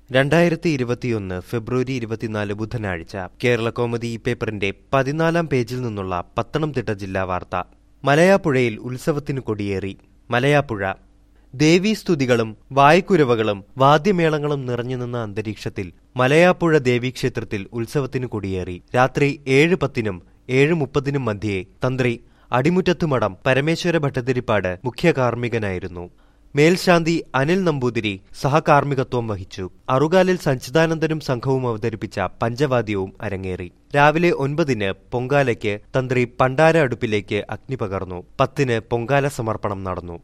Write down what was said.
രണ്ടായിരത്തി ഇരുപത്തിയൊന്ന് ഫെബ്രുവരി ഇരുപത്തിനാല് ബുധനാഴ്ച കേരള കോമഡി ഈ പേപ്പറിന്റെ പതിനാലാം പേജിൽ നിന്നുള്ള പത്തനംതിട്ട ജില്ലാ വാർത്ത മലയാപ്പുഴയിൽ ഉത്സവത്തിന് കൊടിയേറി മലയാപ്പുഴ ദേവീസ്തുതികളും വായ്ക്കുരവകളും വാദ്യമേളങ്ങളും നിറഞ്ഞുനിന്ന അന്തരീക്ഷത്തിൽ മലയാപ്പുഴ ദേവീക്ഷേത്രത്തിൽ ഉത്സവത്തിന് കൊടിയേറി രാത്രി ഏഴ് പത്തിനും ഏഴ് മുപ്പതിനും മധ്യേ തന്ത്രി അടിമുറ്റത്തുമടം പരമേശ്വര ഭട്ടതിരിപ്പാട് മുഖ്യ കാർമ്മികനായിരുന്നു മേൽശാന്തി അനിൽ നമ്പൂതിരി സഹകാർമ്മികത്വം വഹിച്ചു അറുകാലിൽ സച്ചിദാനന്ദനും സംഘവും അവതരിപ്പിച്ച പഞ്ചവാദ്യവും അരങ്ങേറി രാവിലെ ഒൻപതിന് പൊങ്കാലയ്ക്ക് തന്ത്രി പണ്ടാര അടുപ്പിലേക്ക് അഗ്നി പകർന്നു പത്തിന് പൊങ്കാല സമർപ്പണം നടന്നു